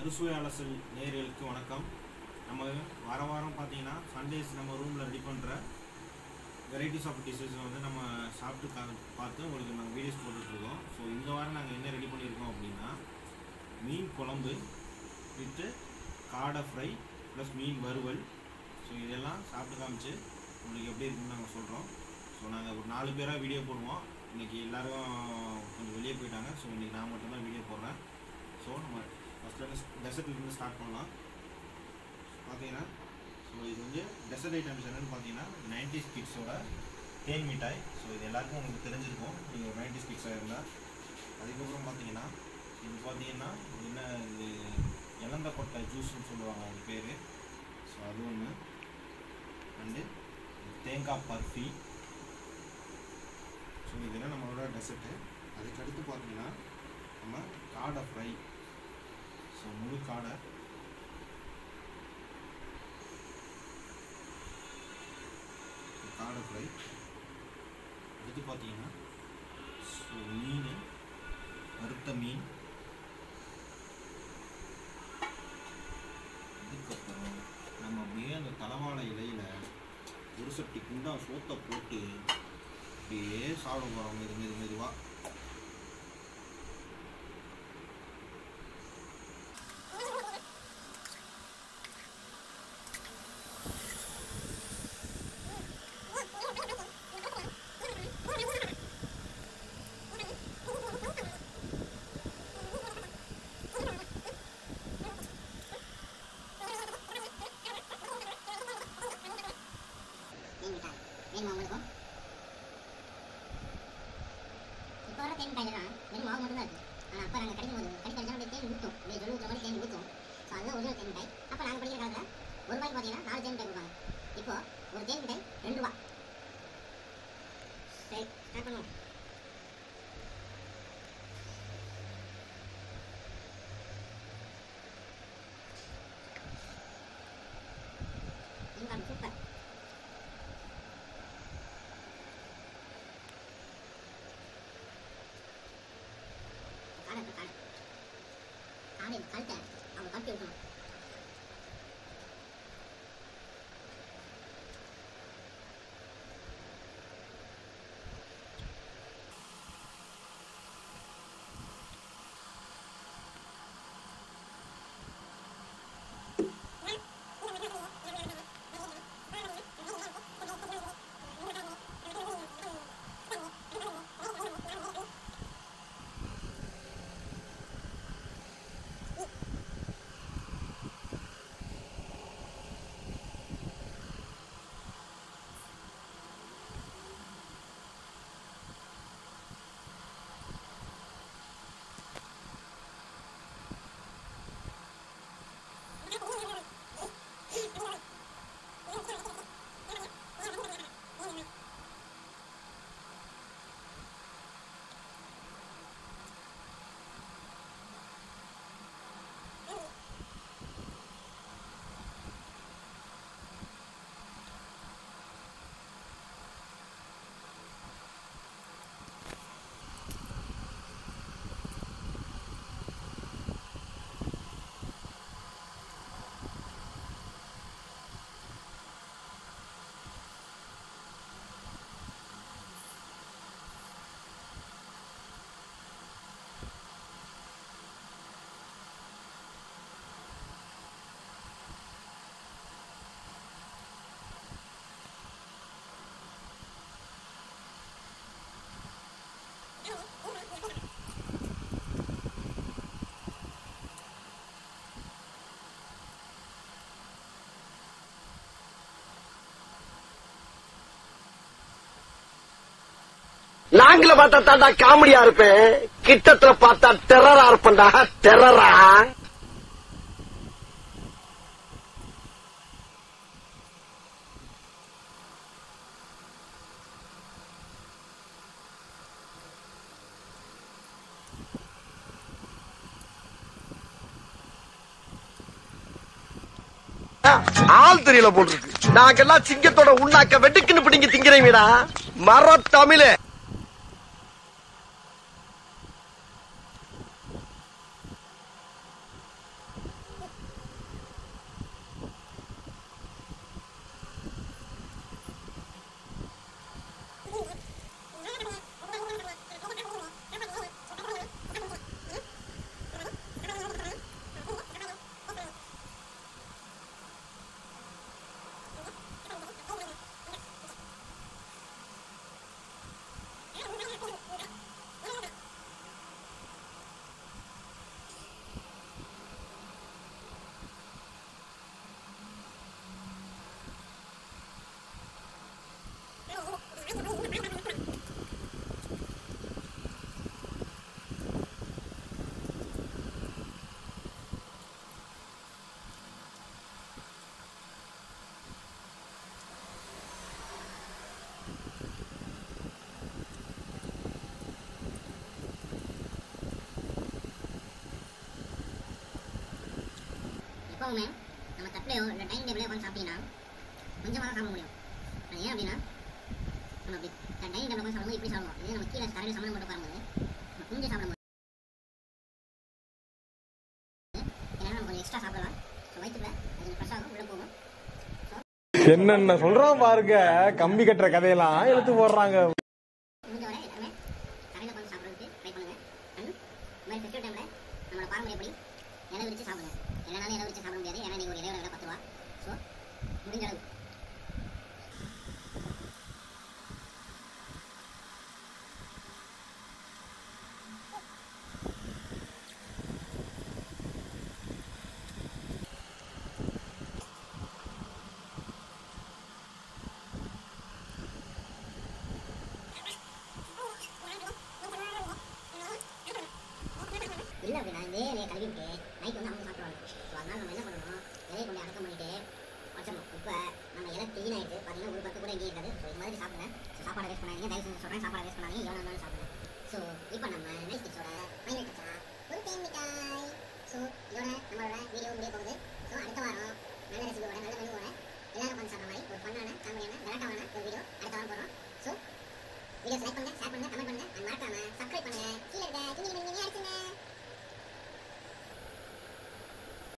அறுசுவை அலசல் நேயர்களுக்கு வணக்கம் நம்ம வார வாரம் பார்த்தீங்கன்னா சண்டேஸ் நம்ம ரூமில் ரெடி பண்ணுற வெரைட்டிஸ் ஆஃப் டிஷ்ஷஸ் வந்து நம்ம சாப்பிட்டு கா- பார்த்து உங்களுக்கு நாங்கள் வீடியோஸ் போட்டுட்ருக்கோம் ஸோ இந்த வாரம் நாங்கள் என்ன ரெடி பண்ணியிருக்கோம் அப்படின்னா மீன் குழம்பு வித்து காடை ஃப்ரை ப்ளஸ் மீன் வறுவல் ஸோ இதெல்லாம் சாப்பிட்டு காமிச்சு உங்களுக்கு எப்படி இருக்குன்னு நாங்கள் சொல்கிறோம் ஸோ நாங்கள் ஒரு நாலு பேராக வீடியோ போடுவோம் இன்றைக்கி எல்லாரும் கொஞ்சம் வெளியே போயிட்டாங்க ஸோ இன்றைக்கி நான் மட்டும்தான் வீடியோ போடுறேன் ஸோ நம்ம ஃபஸ்ட்டு டெசர்ட்லேருந்து ஸ்டார்ட் பண்ணலாம் பார்த்தீங்கன்னா ஸோ இது வந்து டெசர்ட் ஐட்டம்ஸ் என்னென்னு பார்த்தீங்கன்னா நைன்டிஸ் கிட்ஸோட தேன் மிட்டாய் ஸோ இது எல்லாருக்கும் உங்களுக்கு தெரிஞ்சிருக்கும் நீங்கள் ஒரு நைன்டிஸ் கிட்ஸாக இருந்தால் அதுக்கப்புறம் பார்த்தீங்கன்னா இது பார்த்தீங்கன்னா இது என்ன இது இளந்த கொட்டை ஜூஸ்னு சொல்லுவாங்க அது பேர் ஸோ அது ஒன்று அண்டு தேங்காய் பர்ஃபி ஸோ இதெல்லாம் நம்மளோட டெசர்ட்டு அதுக்கடுத்து பார்த்தீங்கன்னா நம்ம காடை ஃப்ரை ஸோ முழு காடை காடை ஃப்ரை அடுத்து பார்த்தீங்கன்னா ஸோ மீன் வறுத்த மீன் அதுக்கப்புறம் நம்ம அப்படியே அந்த தலவாழை இலையில ஒரு சட்டி குண்டா சோத்தை போட்டு அப்படியே சாப்பிட போகிறோம் மெது மெது மெதுவாக தேன் மிட்டாய் வேணுமா உங்களுக்கும் இப்போ வர தேன் மிட்டாயில் தான் வெறும் மாவு மட்டும் தான் இருக்குது ஆனால் அப்போ நாங்கள் கிடைக்கும் போது கடி கடிச்சா அப்படியே தேன் ஊற்றும் அப்படியே ஜொல்லு ஊற்றுற மாதிரி தேன் ஊற்றும் ஸோ அதுதான் ஒரிஜினல் தேன் மிட்டாய் அப்போ நாங்கள் படிக்கிற காலத்தில் ஒரு ரூபாய்க்கு பார்த்தீங்கன்னா நாலு தேன் மிட்டாய் கொடுப்பாங்க இப்போ ஒரு தேன் மிட்டாய் ரெண்டு ரூபா சரி ஸ்டார்ட் பண்ணுவோம் இன்கம் சூப்பர் காடை காடை காடை கழுத்தை அவங்க கட்டி விட்டணும் லாங்கில பார்த்தா தாண்டா காமெடியா இருப்பேன் கிட்டத்துல பார்த்தா டெரரா இருப்பேன்டா டெரரா ஆள் தெரியல போட்டுருக்கு நாங்கெல்லாம் சிங்கத்தோட உண்ணாக்க வெட்டுக்குன்னு பிடிங்க திங்கிறீங்கடா மர தமிழே எப்பவுமே நம்ம தட்டிலையோ இல்லை டைனிங் டேபிளோ உட்காந்து சாப்பிட்டீங்கன்னா கொஞ்சமாக தான் சாப்பிட முடியும் அது ஏன் அப்படின்னா நம்ம அப்படி டைனிங் டேபிள் உட்காந்து சாப்பிடும்போது இப்படி சாப்பிடுவோம் இதே நம்ம கீழே தரையில் சமணம் போட்டு உட்காரும்போது நம்ம குஞ்சு சாப்பிடும்போது ஏன்னா நம்ம கொஞ்சம் எக்ஸ்ட்ரா சாப்பிடலாம் ஸோ வயிற்றுல அது கொஞ்சம் ஃப்ரெஷ் ஆகும் உள்ளே போகும் என்னென்ன சொல்றான் பாருங்க கம்பி கட்டுற கதையெல்லாம் இழுத்து போடுறாங்க முடிஞ்ச வரை எல்லாருமே தரையில் உட்காந்து சாப்பிட்றதுக்கு ட்ரை பண்ணுங்க அண்ட் இந்த மாதிரி ஃபெஸ்டிவல் டைமில் நம்மளோட பாரம்பரியப்படி இலை விரிச்சு சாப்பிடுங்க எல்லா நாளும் இலை விரிச்சு சாப்பிட முடியாது ஏன்னா நீங்கள் ஒரு இலையோட விலை பத்து ரூபா ஸோ முடிஞ்ச அளவு இல்லை அப்படின்னா இதே இலையை கழுவிட்டு நைட் வந்து அவங்க சாப்பிடுவாங்க ஸோ அதனால நம்ம என்ன பண்ணணும் இலையை கொண்டு அடக்கம் பண்ணிட்டு வச்சிடணும் இப்போ நம்ம இலை க்ளீன் ஆகிட்டு பார்த்தீங்கன்னா ஒரு பத்து கூட எங்கேயும் இருக்காது ஸோ இது மாதிரி சாப்பிடுங்க ஸோ சாப்பாடை வேஸ்ட் பண்ணாதீங்க தயவு செஞ்சு சொல்கிறேன் சாப்பாடை வேஸ்ட் பண்ணாதீங்க எவ்வளோ இருந்தாலும் சாப்பிடுங்க ஸோ இப்போ நம்ம நைட் கிட்ஸோட ஃபைனல் டச்சா ஒரு தேன் மிட்டாய் ஸோ இதோட நம்மளோட வீடியோ முடிய போகுது ஸோ அடுத்த வாரம் நல்ல ரெசிபியோட நல்ல மெனுவோட எல்லாரும் உட்காந்து சாப்பிட்ற மாதிரி ஒரு ஃபன்னான காமெடியான கலாட்டாவான ஒரு வீடியோ அடுத்த வாரம் போடுறோம் ஸோ வீடியோ செலக்ட் பண்ணுங்க ஷேர் பண்ணுங்க கமெண்ட்